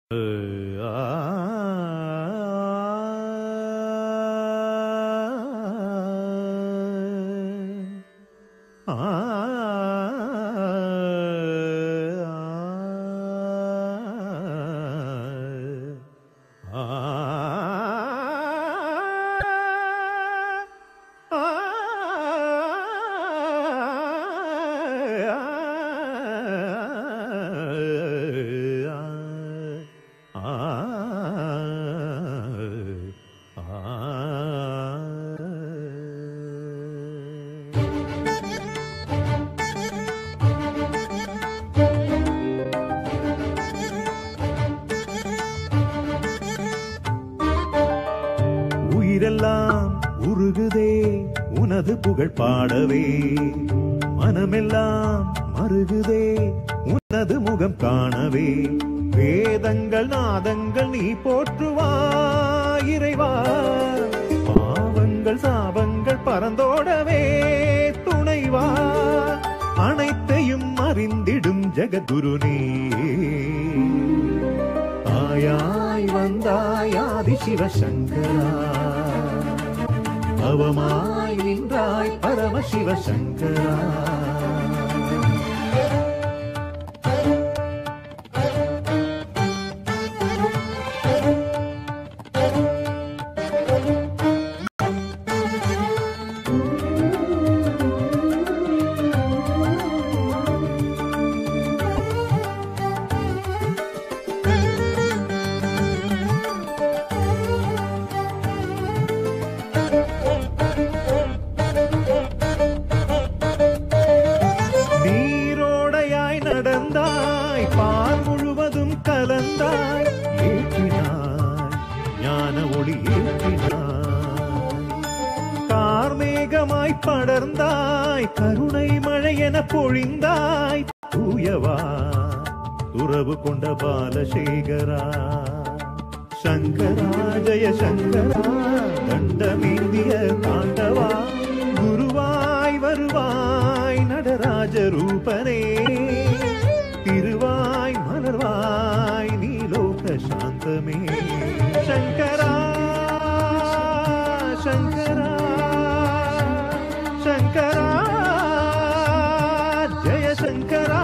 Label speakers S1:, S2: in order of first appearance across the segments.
S1: உயிரெல்லாம் உருகுதே உனது புகழ் பாடவே மனமெல்லாம் மருகுதே உனது முகம் காணவே வேதங்கள் நாதங்கள் நீ போற்றுவாய் இறைவா பாவங்கள் சாபங்கள் பறந்தோடவே துணைவா அனைத்தையும் அறிந்திடும் ஜெகத்குரு நீ ஆயாய் வந்தாய் ஆதி சிவசங்கரா அவமாய் நின்றாய் பரம சிவசங்கரா நீரோடையாய் நடந்தாய் பால் முழுவதும் கலந்தாய் ஏற்றினாய் ஞான ஒளி ஏற்றினாய் கார்மேகமாய் படர்ந்தாய் கருணை மழையென பொழிந்தாய் தூயவா துறவு கொண்ட பாலசேகரா சங்கரா ஜெய சங்கரா தண்டமேந்திய தாண்டவா குருவாய் வருவாய் நடராஜ ரூபனே திருவாய் மலர்வாய் நீலோக சாந்தமே சங்கரா சங்கரா சங்கரா ஜெய சங்கரா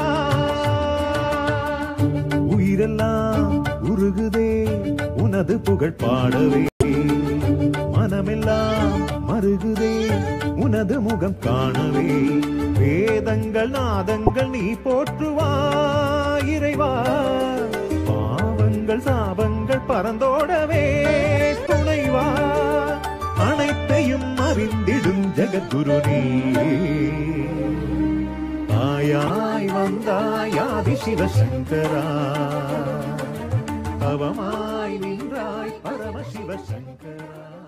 S1: உயிரெல்லாம் உருகுதே உனது புகழ் பாடவே மனமெல்லாம் மருகுதே உனது முகம் காணவே வேதங்கள் நாதங்கள் நீ போற்றுவாய் இறைவா பாவங்கள் சாபங்கள் பறந்தோடவே துணைவா அனைத்தையும் அறிந்திடும் ஜெகத்குரு நீ ஆயாய் வந்தாய் ஆதி சிவசங்கரா அவமாய் நின்றாய் பரம சிவசங்கரா